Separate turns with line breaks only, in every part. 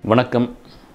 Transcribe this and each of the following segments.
வணக்கம்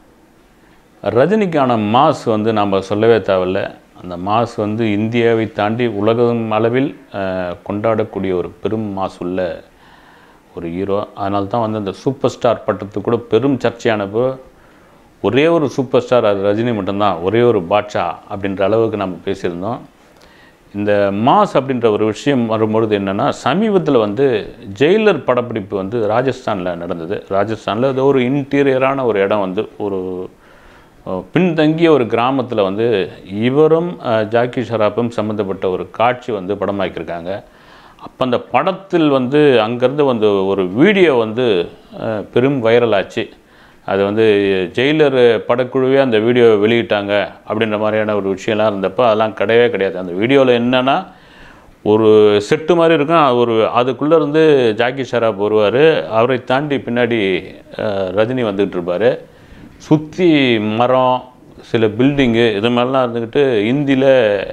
ரஜினிக்கான மாஸ் வந்து நாம் சொல்லவே தேவையில்ல அந்த மாஸ் வந்து இந்தியாவை தாண்டி உலகம் அளவில் அஹ், கொண்டாடக்கூடிய ஒரு பெரும் மாஸ் உள்ள ஒரு ஹீரோ அதனால தான் வந்து அந்த சூப்பர் ஸ்டார் பட்டத்துக்கு கூட பெரும் சர்ச்சையானப்போ ஒரே ஒரு சூப்பர் ஸ்டார் அது ரஜினி மட்டும்தான் ஒரே ஒரு பாட்ஷா அப்படின்ற அளவுக்கு நம்ம பேசியிருந்தோம் இந்த மாஸ் அப்படின்ற ஒரு விஷயம் வரும்பொழுது என்னென்னா சமீபத்தில் வந்து ஜெயிலர் படப்பிடிப்பு வந்து ராஜஸ்தானில் நடந்தது ராஜஸ்தானில் அது ஒரு இன்டீரியரான ஒரு இடம் வந்து ஒரு அஹ், பின்தங்கிய ஒரு கிராமத்தில் வந்து இவரும் அஹ், ஜாக்கி ஷராப்பும் சம்மந்தப்பட்ட ஒரு காட்சி வந்து படமாக்கியிருக்காங்க அப்போ அந்த படத்தில் வந்து அங்கேருந்து வந்து ஒரு வீடியோ வந்து அஹ், பெரும் வைரல் ஆச்சு அது வந்து ஜெயிலர் படக்குழுவே அந்த வீடியோ வெளியிட்டாங்க அப்படின்ற மாதிரியான ஒரு விஷயம்லாம் இருந்தப்போ அதெல்லாம் கிடையவே கிடையாது அந்த வீடியோவில் என்னென்னா ஒரு செட்டு மாதிரி இருக்கும் அது ஒரு அதுக்குள்ளே இருந்து ஜாக்கி ஷராப் வருவார் அவரை தாண்டி பின்னாடி அஹ், ரஜினி வந்துக்கிட்டு இருப்பார் சுற்றி மரம் சில பில்டிங்கு இது மாதிரிலாம் இருந்துக்கிட்டு ஹிந்தியில்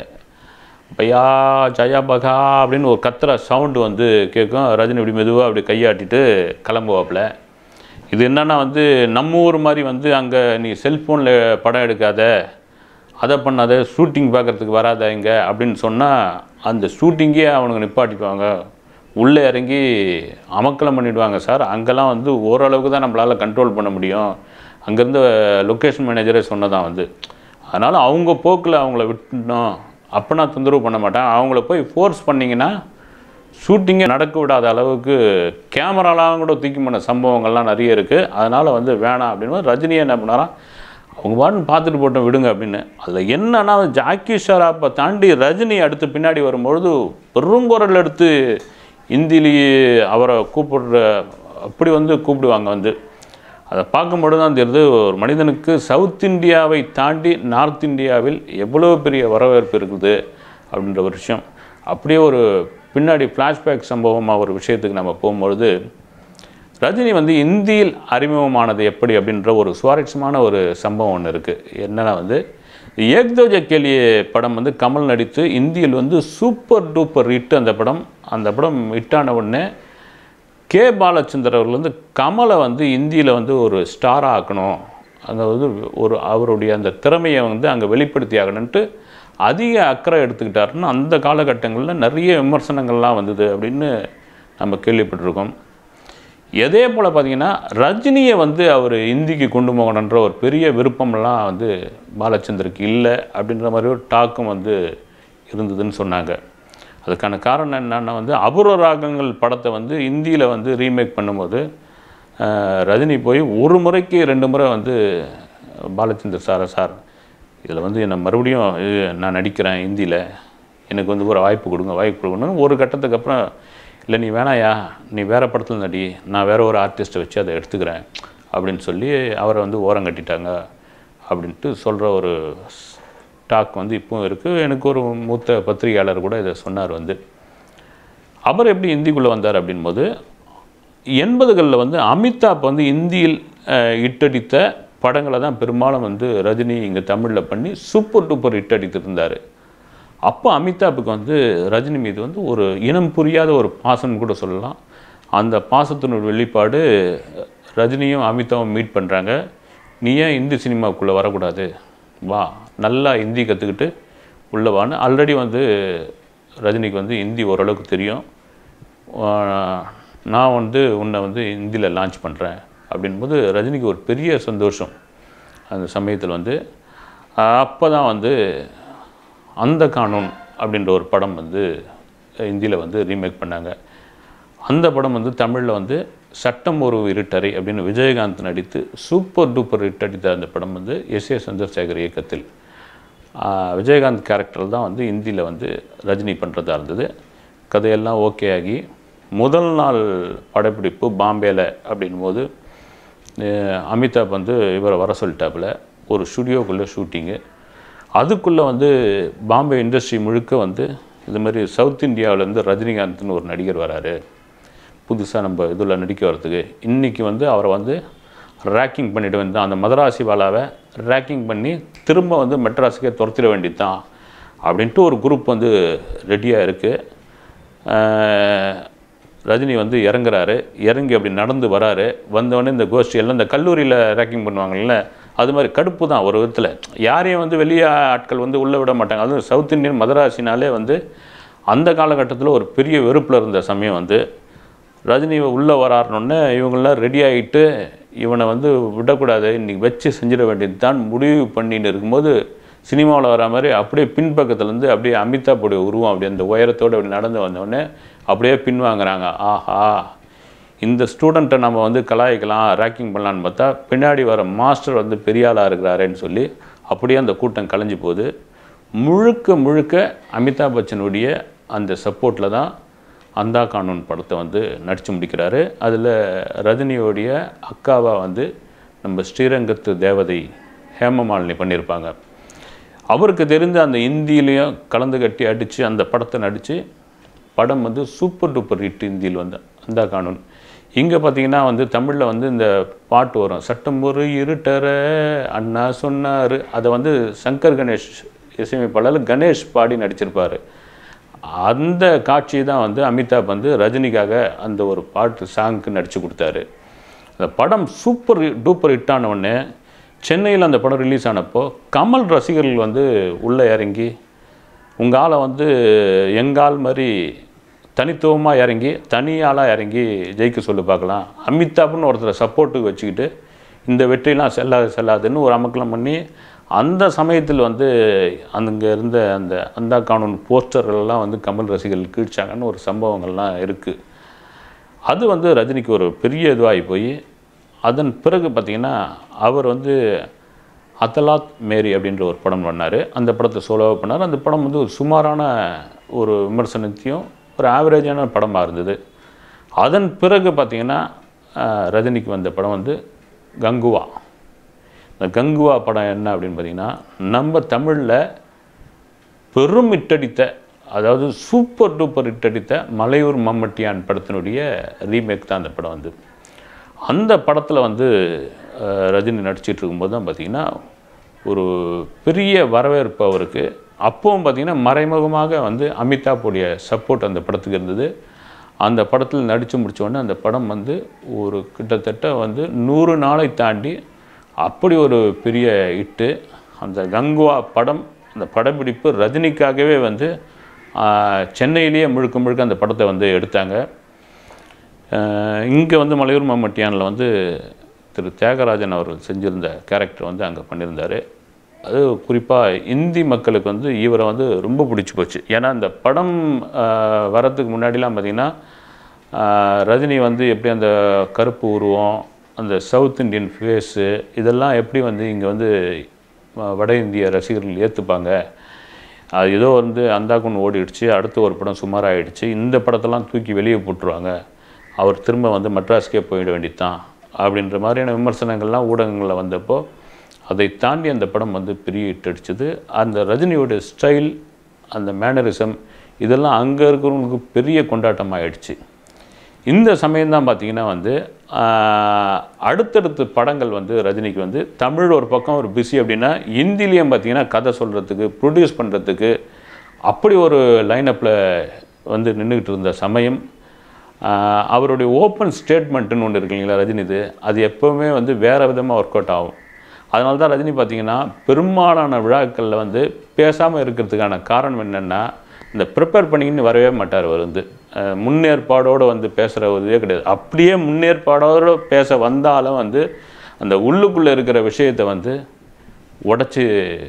பையா ஜயா பகா அப்படின்னு ஒரு கத்துற சவுண்டு வந்து கேட்கும் ரஜினி இப்படி மெதுவாக அப்படி கையாட்டிட்டு கிளம்புவாப்புல இது என்னன்னா வந்து நம்ம ஊர் மாதிரி வந்து அங்கே நீ செல்ஃபோனில் படம் எடுக்காத அதை பண்ணாத ஷூட்டிங் பார்க்குறதுக்கு வராத இங்கே அப்படின்னு சொன்னால் அந்த ஷூட்டிங்கே அவனுக்கு நிப்பாட்டிப்பாங்க உள்ளே இறங்கி அமக்கலம் பண்ணிடுவாங்க சார் அங்கெல்லாம் வந்து ஓரளவுக்கு தான் நம்மளால் கண்ட்ரோல் பண்ண முடியும் அங்கேருந்து லொக்கேஷன் மேனேஜரே சொன்னதான் வந்து அதனால் அவங்க போக்கில் அவங்கள விட்டுட்டோம் அப்போ நான் தொந்தரவு பண்ண மாட்டேன் அவங்கள போய் ஃபோர்ஸ் பண்ணிங்கன்னா ஷூட்டிங்கே நடக்க விடாத அளவுக்கு கேமராலாம் கூட தூக்கி பண்ண சம்பவங்கள்லாம் நிறைய இருக்குது அதனால் வந்து வேணாம் அப்படின்னு ரஜினியை என்ன பண்ணாராம் அவங்க பாட்டுன்னு பார்த்துட்டு போட்டோம் விடுங்க அப்படின்னு அதில் என்னன்னா ஜாக்கி ஷராப்பை தாண்டி ரஜினி அடுத்து பின்னாடி வரும்பொழுது பெருங்குரல் எடுத்து இந்திலேயே அவரை கூப்பிடுற அப்படி வந்து கூப்பிடுவாங்க வந்து அதை பார்க்கும்போது தான் தெரியுது ஒரு மனிதனுக்கு சவுத் இந்தியாவை தாண்டி நார்த் இந்தியாவில் எவ்வளோ பெரிய வரவேற்பு இருக்குது அப்படின்ற ஒரு விஷயம் அப்படியே ஒரு பின்னாடி ஃப்ளாஷ்பேக் சம்பவமாக ஒரு விஷயத்துக்கு நம்ம போகும்பொழுது ரஜினி வந்து இந்தியில் அறிமுகமானது எப்படி அப்படின்ற ஒரு சுவாரஸ்யமான ஒரு சம்பவம் ஒன்று இருக்குது என்னென்னா வந்து ஏக்தோஜ கேலிய படம் வந்து கமல் நடித்து இந்தியில் வந்து சூப்பர் டூப்பர் ஹிட் அந்த படம் அந்த படம் ஹிட்டான உடனே கே பாலச்சந்தர் அவர்கள் வந்து கமலை வந்து இந்தியில் வந்து ஒரு ஸ்டாராக ஆக்கணும் அங்கே வந்து ஒரு அவருடைய அந்த திறமையை வந்து அங்கே வெளிப்படுத்தி ஆகணுன்ட்டு அதிக அக்கறை எடுத்துக்கிட்டாருன்னு அந்த காலகட்டங்களில் நிறைய விமர்சனங்கள்லாம் வந்தது அப்படின்னு நம்ம கேள்விப்பட்டிருக்கோம் இதே போல் பார்த்தீங்கன்னா ரஜினியை வந்து அவர் இந்திக்கு கொண்டு போகணுன்ற ஒரு பெரிய விருப்பம்லாம் வந்து பாலச்சந்தருக்கு இல்லை அப்படின்ற மாதிரி ஒரு டாக்கும் வந்து இருந்ததுன்னு சொன்னாங்க அதுக்கான காரணம் என்னன்னா வந்து அபூர்வ ராகங்கள் படத்தை வந்து இந்தியில் வந்து ரீமேக் பண்ணும்போது அஹ், ரஜினி போய் ஒரு முறைக்கு ரெண்டு முறை வந்து பாலச்சந்தர் சாரை சார் இதில் வந்து என்னை மறுபடியும் இது நான் நடிக்கிறேன் ஹிந்தியில் எனக்கு வந்து ஒரு வாய்ப்பு கொடுங்க வாய்ப்பு கொடுங்கன்னு ஒரு கட்டத்துக்கு அப்புறம் இல்லை நீ வேணாயா நீ வேறு படத்தில் நடி நான் வேறு ஒரு ஆர்டிஸ்ட்டை வச்சு அதை எடுத்துக்கிறேன் அப்படின்னு சொல்லி அவரை வந்து ஓரம் கட்டிட்டாங்க அப்படின்ட்டு சொல்கிற ஒரு டாக் வந்து இப்பவும் இருக்குது எனக்கு ஒரு மூத்த பத்திரிகையாளர் கூட இதை சொன்னார் வந்து அவர் எப்படி இந்திக்குள்ளே வந்தார் அப்படின்போது எண்பதுகளில் வந்து அமிதாப் வந்து இந்தியில் அஹ், இட்டடித்த படங்களை தான் பெரும்பாலும் வந்து ரஜினி இங்கே தமிழில் பண்ணி சூப்பர் டூப்பர் ஹிட் அடித்திருந்தார் அப்போ அமிதாப்புக்கு வந்து ரஜினி மீது வந்து ஒரு இனம் புரியாத ஒரு பாசம் கூட சொல்லலாம் அந்த பாசத்தினோட வெளிப்பாடு ரஜினியும் அமிதாவும் மீட் பண்ணுறாங்க நீ ஏன் இந்தி சினிமாவுக்குள்ளே வரக்கூடாது வா நல்லா ஹிந்தி கற்றுக்கிட்டு உள்ளே வான்னு ஆல்ரெடி வந்து ரஜினிக்கு வந்து ஹிந்தி ஓரளவுக்கு தெரியும் ஆஹ் நான் வந்து உன்னை வந்து ஹிந்தியில் லான்ச் பண்ணுறேன் அப்படின்போது ரஜினிக்கு ஒரு பெரிய சந்தோஷம் அந்த சமயத்தில் வந்து அப்போ தான் வந்து அந்த கானூன் அப்படின்ற ஒரு படம் வந்து ஹிந்தியில் வந்து ரீமேக் பண்ணாங்க அந்த படம் வந்து தமிழில் வந்து சட்டம் ஒரு இருட்டறை அப்படின்னு விஜயகாந்த் நடித்து சூப்பர் டூப்பர் ஹிட் அடித்த அந்த படம் வந்து எஸ் ஏ சந்திரசேகர் இயக்கத்தில் ஆஹ் விஜயகாந்த் கேரக்டர் தான் வந்து ஹிந்தியில் வந்து ரஜினி பண்ணுறதா இருந்தது கதையெல்லாம் ஓகே ஆகி முதல் நாள் படப்பிடிப்பு பாம்பேயில் அப்படின்போது அஹ் அமிதாப் வந்து இவரை வர சொல்லிட்டாப்புல ஒரு ஸ்டுடியோக்குள்ளே ஷூட்டிங்கு அதுக்குள்ளே வந்து பாம்பே இண்டஸ்ட்ரி முழுக்க வந்து இது மாதிரி சவுத் இந்தியாவிலேருந்து ரஜினிகாந்த்னு ஒரு நடிகர் வராரு புதுசாக நம்ம இதில் நடிக்க வரதுக்கு இன்றைக்கி வந்து அவரை வந்து ரேக்கிங் பண்ணிட வேண்டியதான் அந்த மதராசி வாலாவை ரேக்கிங் பண்ணி திரும்ப வந்து மெட்ராஸுக்கே துரத்திட வேண்டியது தான் அப்படின்ட்டு ஒரு குரூப் வந்து ரெடியாக இருக்குது ரஜினி வந்து இறங்குறாரு இறங்கி அப்படி நடந்து வராரு வந்தவொடனே இந்த கோஷ்டி எல்லாம் இந்த கல்லூரியில் ரேக்கிங் பண்ணுவாங்கல்ல அது மாதிரி கடுப்பு தான் ஒரு விதத்தில் யாரையும் வந்து வெளியே ஆட்கள் வந்து உள்ளே விட மாட்டாங்க அதுவும் சவுத் இந்தியன் மதராசினாலே வந்து அந்த காலகட்டத்தில் ஒரு பெரிய வெறுப்பில் இருந்த சமயம் வந்து ரஜினி உள்ளே வராருனோடனே இவங்கெல்லாம் ரெடி ஆகிட்டு இவனை வந்து விடக்கூடாது இன்றைக்கி வச்சு செஞ்சிட வேண்டியது தான் முடிவு பண்ணின்னு இருக்கும்போது சினிமாவில் வர மாதிரி அப்படியே பின்பக்கத்துலேருந்து அப்படியே அமிதாப்புடைய உருவம் அப்படியே அந்த உயரத்தோடு அப்படி நடந்து வந்தோடனே அப்படியே பின்வாங்குறாங்க ஆஹா இந்த ஸ்டூடெண்ட்டை நம்ம வந்து கலாய்க்கலாம் ரேக்கிங் பண்ணலான்னு பார்த்தா பின்னாடி வர மாஸ்டர் வந்து பெரிய ஆளாக இருக்கிறாரேன்னு சொல்லி அப்படியே அந்த கூட்டம் கலைஞ்சு போகுது முழுக்க முழுக்க அமிதாப் பச்சனுடைய அந்த சப்போர்ட்டில் தான் அந்தா கானூன் படத்தை வந்து நடித்து முடிக்கிறாரு அதில் ரஜினியோடைய அக்காவா வந்து நம்ம ஸ்ரீரங்கத்து தேவதை ஹேமமாலினி பண்ணியிருப்பாங்க அவருக்கு தெரிந்த அந்த இந்தியிலையும் கலந்து கட்டி அடித்து அந்த படத்தை நடித்து படம் வந்து சூப்பர் டூப்பர் ஹிட் இந்தியில் வந்து அந்தா கானூன் இங்கே பார்த்தீங்கன்னா வந்து தமிழில் வந்து இந்த பாட்டு வரும் சட்டம் ஒரு இருட்டற அண்ணா சொன்னார் அதை வந்து சங்கர் கணேஷ் இசையமைப்பாளர் கணேஷ் பாடி நடிச்சிருப்பார் அந்த காட்சி தான் வந்து அமிதாப் வந்து ரஜினிக்காக அந்த ஒரு பாட்டு சாங்க்கு நடித்து கொடுத்தாரு அந்த படம் சூப்பர் டூப்பர் ஹிட் ஆன உடனே சென்னையில் அந்த படம் ரிலீஸ் ஆனப்போ கமல் ரசிகர்கள் வந்து உள்ளே இறங்கி உங்கள் ஆளை வந்து எங்கால் மாதிரி தனித்துவமாக இறங்கி தனியாளாக இறங்கி ஜெயிக்க சொல்லி பார்க்கலாம் அமிதாப்னு ஒருத்தரை சப்போர்ட்டுக்கு வச்சுக்கிட்டு இந்த வெற்றிலாம் செல்லாது செல்லாதுன்னு ஒரு அமக்கலம் பண்ணி அந்த சமயத்தில் வந்து அங்கே இருந்த அந்த அந்தா கானூன் போஸ்டர்கள்லாம் வந்து கமல் ரசிகர்கள் கீழ்ச்சாங்கன்னு ஒரு சம்பவங்கள்லாம் இருக்குது அது வந்து ரஜினிக்கு ஒரு பெரிய இதுவாகி போய் அதன் பிறகு பார்த்திங்கன்னா அவர் வந்து அத்தலாத் மேரி அப்படின்ற ஒரு படம் பண்ணார் அந்த படத்தை சோலோவாக பண்ணார் அந்த படம் வந்து ஒரு சுமாரான ஒரு விமர்சனத்தையும் ஒரு ஆவரேஜான படமாக இருந்தது அதன் பிறகு பார்த்திங்கன்னா அஹ், ரஜினிக்கு வந்த படம் வந்து கங்குவா இந்த கங்குவா படம் என்ன அப்படின்னு பார்த்தீங்கன்னா நம்ம தமிழில் பெரும் இட்டடித்த அதாவது சூப்பர் டூப்பர் இட்டடித்த மலையூர் மம்மட்டியான் படத்தினுடைய ரீமேக் தான் அந்த படம் வந்து அந்த படத்தில் வந்து அஹ், ரஜினி நடிச்சிட்டு இருக்கும்போது தான் பார்த்திங்கன்னா ஒரு பெரிய வரவேற்பு அவருக்கு அப்பவும் பார்த்திங்கன்னா மறைமுகமாக வந்து அமிதாப்புடைய சப்போர்ட் அந்த படத்துக்கு இருந்தது அந்த படத்தில் நடித்து முடிச்ச உடனே அந்த படம் வந்து ஒரு கிட்டத்தட்ட வந்து நூறு நாளை தாண்டி அப்படி ஒரு பெரிய இட்டு அந்த கங்குவா படம் அந்த படப்பிடிப்பு ரஜினிக்காகவே வந்து ஆஹ், சென்னையிலேயே முழுக்க முழுக்க அந்த படத்தை வந்து எடுத்தாங்க இங்கே வந்து மலையூர் மம்மட்டியானில் வந்து திரு தியாகராஜன் அவர்கள் செஞ்சிருந்த கேரக்டர் வந்து அங்கே பண்ணியிருந்தார் அது குறிப்பாக இந்தி மக்களுக்கு வந்து இவரை வந்து ரொம்ப பிடிச்சி போச்சு ஏன்னா இந்த படம் ஆஹ், வரதுக்கு முன்னாடிலாம் பார்த்திங்கன்னா ஆஹ், ரஜினி வந்து எப்படி அந்த கருப்பு உருவம் அந்த சவுத் இந்தியன் ஃபேஸு இதெல்லாம் எப்படி வந்து இங்கே வந்து அஹ், வட இந்திய ரசிகர்கள் ஏற்றுப்பாங்க அது ஏதோ வந்து அந்தாக்குன்னு ஓடிடுச்சு அடுத்து ஒரு படம் சுமாராகிடுச்சு இந்த படத்தெல்லாம் தூக்கி வெளியே போட்டுருவாங்க அவர் திரும்ப வந்து மெட்ராஸ்க்கே போயிட வேண்டியதுதான் அப்படின்ற மாதிரியான விமர்சனங்கள்லாம் ஊடகங்களில் வந்தப்போ அதை தாண்டி அந்த படம் வந்து பெரிய ஹிட் அடிச்சது அந்த ரஜினியோட ஸ்டைல் அந்த மேனரிசம் இதெல்லாம் அங்கே இருக்கிறவங்களுக்கு பெரிய கொண்டாட்டம் ஆயிடுச்சு இந்த சமயம் தான் பார்த்தீங்கன்னா வந்து ஆஹ், அடுத்தடுத்த படங்கள் வந்து ரஜினிக்கு வந்து தமிழ் ஒரு பக்கம் ஒரு பிஸி அப்படின்னா ஹிந்திலையும் பார்த்தீங்கன்னா கதை சொல்கிறதுக்கு ப்ரொடியூஸ் பண்ணுறதுக்கு அப்படி ஒரு லைனப்பில் வந்து நின்றுக்கிட்டு இருந்த சமயம் ஆஹ், அவருடைய ஓப்பன் ஸ்டேட்மெண்ட்டுன்னு ஒன்று இருக்கு இல்லைங்களா ரஜினிது அது எப்போவுமே வந்து வேறு விதமாக ஒர்க் அவுட் ஆகும் அதனால தான் ரஜினி பார்த்தீங்கன்னா பெரும்பாலான விழாக்களில் வந்து பேசாமல் இருக்கிறதுக்கான காரணம் என்னென்னா இந்த ப்ரிப்பேர் பண்ணிக்கின்னு வரவே மாட்டார் அவர் வந்து அஹ் முன்னேற்பாடோடு வந்து பேசுகிற ஒரு இதே கிடையாது அப்படியே முன்னேற்பாடோடு பேச வந்தாலும் வந்து அந்த உள்ளுக்குள்ளே இருக்கிற விஷயத்தை வந்து உடச்சி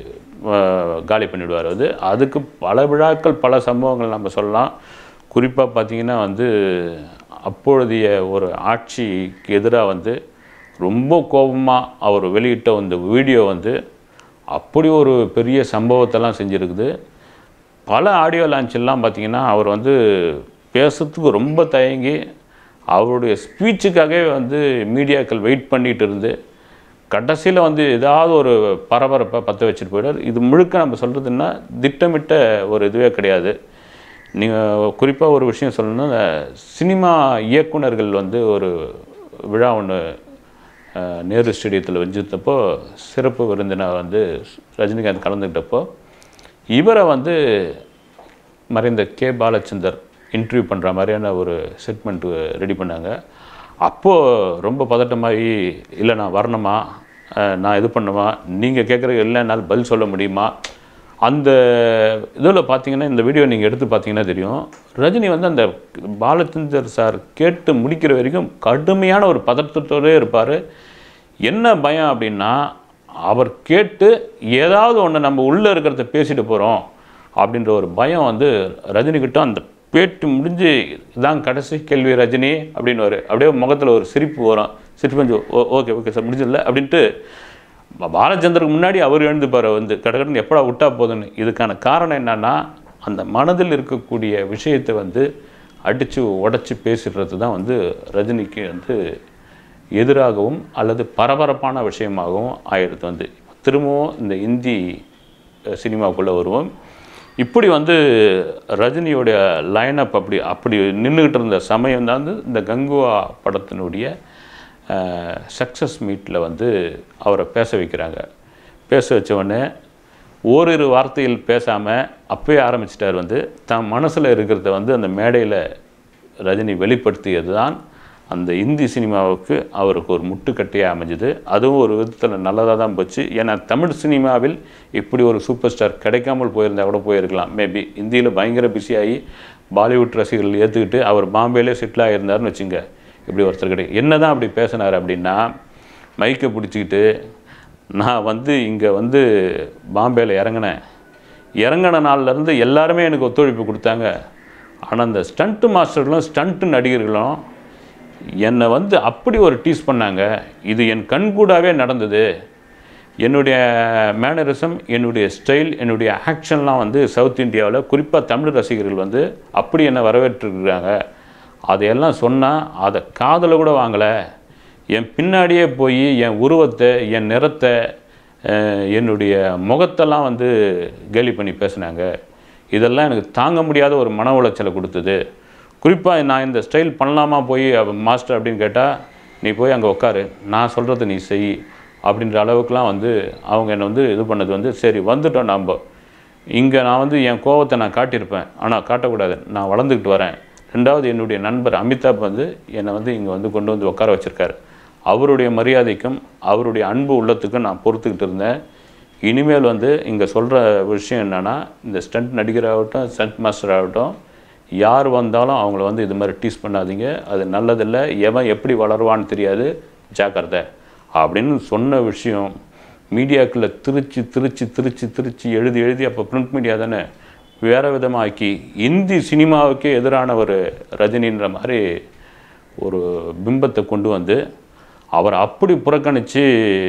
காலி பண்ணிவிடுவார் அது அதுக்கு பல விழாக்கள் பல சம்பவங்கள் நம்ம சொல்லலாம் குறிப்பாக பார்த்தீங்கன்னா வந்து அப்பொழுதைய ஒரு ஆட்சிக்கு எதிராக வந்து ரொம்ப கோபமாக அவர் வெளியிட்ட அந்த வீடியோ வந்து அப்படி ஒரு பெரிய சம்பவத்தெல்லாம் செஞ்சுருக்குது பல ஆடியோ லான்ச்செல்லாம் பார்த்தீங்கன்னா அவர் வந்து பேசுறதுக்கு ரொம்ப தயங்கி அவருடைய ஸ்பீச்சுக்காகவே வந்து மீடியாக்கள் வெயிட் பண்ணிட்டு இருந்து கடைசியில் வந்து ஏதாவது ஒரு பரபரப்பை பற்ற வச்சுட்டு போயிடார் இது முழுக்க நம்ம சொல்கிறதுன்னா திட்டமிட்ட ஒரு இதுவே கிடையாது நீங்கள் குறிப்பாக ஒரு விஷயம் சொல்லணும்னா இந்த சினிமா இயக்குனர்கள் வந்து ஒரு விழா ஒன்று நேரு ஸ்டேடியத்தில் வச்சிருந்தப்போ சிறப்பு விருந்தினர் வந்து ரஜினிகாந்த் கலந்துக்கிட்டப்போ இவரை வந்து மறைந்த கே பாலச்சந்தர் இன்டர்வியூ பண்ணுற மாதிரியான ஒரு செட்மெண்ட் ரெடி பண்ணாங்க அப்போது ரொம்ப பதட்டமாகி இல்லை நான் வரணுமா அஹ், நான் இது பண்ணுமா நீங்கள் கேட்குற எல்லா நாள் பதில் சொல்ல முடியுமா அந்த இதில் பார்த்தீங்கன்னா இந்த வீடியோ நீங்கள் எடுத்து பார்த்தீங்கன்னா தெரியும் ரஜினி வந்து அந்த பாலச்சந்தர் சார் கேட்டு முடிக்கிற வரைக்கும் கடுமையான ஒரு பதட்டத்தோடே இருப்பார் என்ன பயம் அப்படின்னா அவர் கேட்டு ஏதாவது ஒன்று நம்ம உள்ளே இருக்கிறத பேசிட்டு போகிறோம் அப்படின்ற ஒரு பயம் வந்து ரஜினிகிட்ட அந்த பேட்டு முடிஞ்சு இதான் கடைசி கேள்வி ரஜினி அப்படின்னு ஒரு அப்படியே முகத்தில் ஒரு சிரிப்பு வரும் சிரிப்பு கொஞ்சம் ஓ ஓகே ஓகே சார் முடிஞ்சதில்ல அப்படின்ட்டு பா- பாலச்சந்தருக்கு முன்னாடி அவர் எழுந்துப்பார் வந்து கடகடன்னு எப்படா விட்டா போதுன்னு இதுக்கான காரணம் என்னன்னா அந்த மனதில் இருக்கக்கூடிய விஷயத்தை வந்து அடித்து உடச்சி பேசிடுறது தான் வந்து ரஜினிக்கு வந்து எதிராகவும் அல்லது பரபரப்பான விஷயமாகவும் ஆயிடுது வந்து திரும்பவும் இந்த இந்தி அஹ், சினிமாவுக்குள்ளே வருவோம் இப்படி வந்து ரஜினியோடைய லைனப் அப்படி அப்படி நின்றுக்கிட்டு இருந்த சமயம் தான் வந்து இந்த கங்குவா படத்தினுடைய சக்ஸஸ் மீட்டில் வந்து அவரை பேச வைக்கிறாங்க பேச வச்ச உடனே ஓரிரு வார்த்தையில் பேசாமல் அப்பயே ஆரம்பிச்சிட்டார் வந்து தன் மனசில் இருக்கிறத வந்து அந்த மேடையில் ரஜினி வெளிப்படுத்தியது தான் அந்த இந்தி சினிமாவுக்கு அவருக்கு ஒரு முட்டுக்கட்டையாக அமைஞ்சுது அதுவும் ஒரு விதத்தில் நல்லதாக தான் போச்சு ஏன்னா தமிழ் சினிமாவில் இப்படி ஒரு சூப்பர் ஸ்டார் கிடைக்காமல் போயிருந்தா கூட போயிருக்கலாம் மேபி இந்தியில் பயங்கர பிஸியாகி பாலிவுட் ரசிகர்கள் ஏற்றுக்கிட்டு அவர் பாம்பேலே செட்டில் ஆகியிருந்தாருன்னு வச்சுங்க இப்படி ஒருத்தர் கிடையாது என்ன தான் அப்படி பேசினார் அப்படின்னா மைக்கை பிடிச்சிக்கிட்டு நான் வந்து இங்கே வந்து பாம்பேயில் இறங்கினேன் இறங்கின நாள்லேருந்து எல்லாருமே எனக்கு ஒத்துழைப்பு கொடுத்தாங்க ஆனால் அந்த ஸ்டண்ட்டு மாஸ்டர்களும் ஸ்டண்ட்டு நடிகர்களும் என்னை வந்து அப்படி ஒரு டீஸ் பண்ணாங்க இது என் கண்கூடாவே நடந்தது என்னுடைய மேனரிசம் என்னுடைய ஸ்டைல் என்னுடைய ஆக்ஷன்லாம் வந்து சவுத் இந்தியாவில் குறிப்பாக தமிழ் ரசிகர்கள் வந்து அப்படி என்னை வரவேற்றிருக்கிறாங்க அதையெல்லாம் சொன்னால் அதை காதில் கூட வாங்கலை என் பின்னாடியே போய் என் உருவத்தை என் நிறத்தை அஹ், என்னுடைய முகத்தெல்லாம் வந்து கேலி பண்ணி பேசினாங்க இதெல்லாம் எனக்கு தாங்க முடியாத ஒரு மன உளைச்சலை கொடுத்தது குறிப்பாக நான் இந்த ஸ்டைல் பண்ணலாமா போய் அவ- மாஸ்டர் அப்படின்னு கேட்டால் நீ போய் அங்கே உட்காரு நான் சொல்கிறத நீ செய் அப்படின்ற அளவுக்குலாம் வந்து அவங்க என்னை வந்து இது பண்ணது வந்து சரி வந்துட்டோம் நாம் இங்கே நான் வந்து என் கோவத்தை நான் காட்டியிருப்பேன் ஆனால் காட்டக்கூடாது நான் வளர்ந்துக்கிட்டு வரேன் ரெண்டாவது என்னுடைய நண்பர் அமிதாப் வந்து என்னை வந்து இங்கே வந்து கொண்டு வந்து உட்கார வச்சிருக்காரு அவருடைய மரியாதைக்கும் அவருடைய அன்பு உள்ளத்துக்கும் நான் பொறுத்துக்கிட்டு இருந்தேன் இனிமேல் வந்து இங்கே சொல்கிற விஷயம் என்னென்னா இந்த ஸ்டண்ட் நடிகராகட்டும் ஸ்டண்ட் மாஸ்டர் ஆகட்டும் யார் வந்தாலும் அவங்கள வந்து இது மாதிரி டீஸ் பண்ணாதீங்க அது நல்லதில்லை எவன் எப்படி வளருவான்னு தெரியாது ஜாக்கிரதை அப்படின்னு சொன்ன விஷயம் மீடியாக்களில் திருச்சி திருச்சி திருச்சி திருச்சி எழுதி எழுதி அப்போ பிரிண்ட் மீடியா தானே வேறு விதமாக்கி இந்தி சினிமாவுக்கே எதிரான ஒரு ரஜினின்ற மாதிரி ஒரு பிம்பத்தை கொண்டு வந்து அவர் அப்படி புறக்கணித்து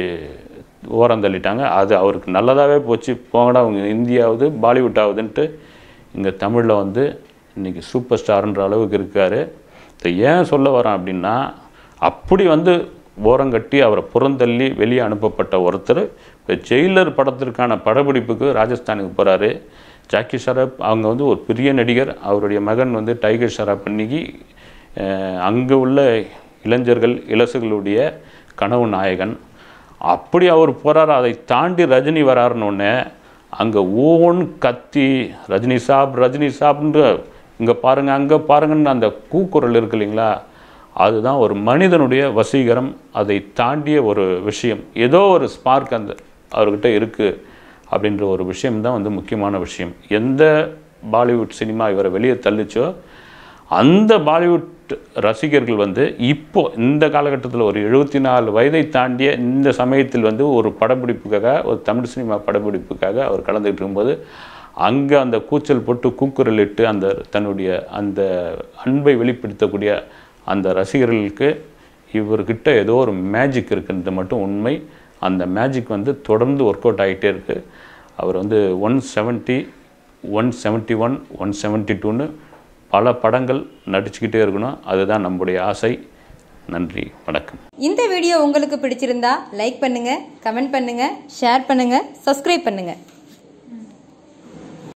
ஓரம் தள்ளிட்டாங்க அது அவருக்கு நல்லதாகவே போச்சு போங்கடா அவங்க இந்தியாவது பாலிவுட் ஆகுதுன்ட்டு இங்கே தமிழில் வந்து இன்றைக்கி சூப்பர் ஸ்டார்ன்ற அளவுக்கு இருக்கார் இதை ஏன் சொல்ல வரேன் அப்படின்னா அப்படி வந்து ஓரங்கட்டி அவரை புறந்தள்ளி வெளியே அனுப்பப்பட்ட ஒருத்தர் இப்போ ஜெயிலர் படத்திற்கான படப்பிடிப்புக்கு ராஜஸ்தானுக்கு போகிறாரு ஜாக்கி ஷராப் அவங்க வந்து ஒரு பெரிய நடிகர் அவருடைய மகன் வந்து டைகர் ஷராப் இன்னைக்கு அங்கே உள்ள இளைஞர்கள் இளசுகளுடைய கனவு நாயகன் அப்படி அவர் போகிறார் அதை தாண்டி ரஜினி வராருன்னு அங்கே ஓன் கத்தி ரஜினி சாப் ரஜினி சாப்ன்ற இங்கே பாருங்கள் அங்கே பாருங்கன்னு அந்த கூக்குரல் இருக்கு இல்லைங்களா அதுதான் ஒரு மனிதனுடைய வசீகரம் அதை தாண்டிய ஒரு விஷயம் ஏதோ ஒரு ஸ்பார்க் அந்த அவர்கிட்ட இருக்குது அப்படின்ற ஒரு விஷயம்தான் வந்து முக்கியமான விஷயம் எந்த பாலிவுட் சினிமா இவரை வெளியே தள்ளிச்சோ அந்த பாலிவுட் ரசிகர்கள் வந்து இப்போ இந்த காலகட்டத்தில் ஒரு எழுபத்தி நாலு வயதை தாண்டிய இந்த சமயத்தில் வந்து ஒரு படப்பிடிப்புக்காக ஒரு தமிழ் சினிமா படப்பிடிப்புக்காக அவர் கலந்துக்கிட்டு இருக்கும்போது அங்கே அந்த கூச்சல் போட்டு கூக்குரல் இட்டு அந்த தன்னுடைய அந்த அன்பை வெளிப்படுத்தக்கூடிய அந்த ரசிகர்களுக்கு இவர்கிட்ட ஏதோ ஒரு மேஜிக் இருக்குன்றது மட்டும் உண்மை அந்த மேஜிக் வந்து தொடர்ந்து ஒர்க் அவுட் ஆகிட்டே இருக்குது அவர் வந்து one seventy one seventy one one seventy டூன்னு பல படங்கள் நடிச்சுக்கிட்டே இருக்கணும் அதுதான் நம்முடைய ஆசை நன்றி வணக்கம்
இந்த வீடியோ உங்களுக்கு பிடிச்சிருந்தா லைக் பண்ணுங்க கமெண்ட் பண்ணுங்க ஷேர் பண்ணுங்க சப்ஸ்கிரைப் பண்ணுங்க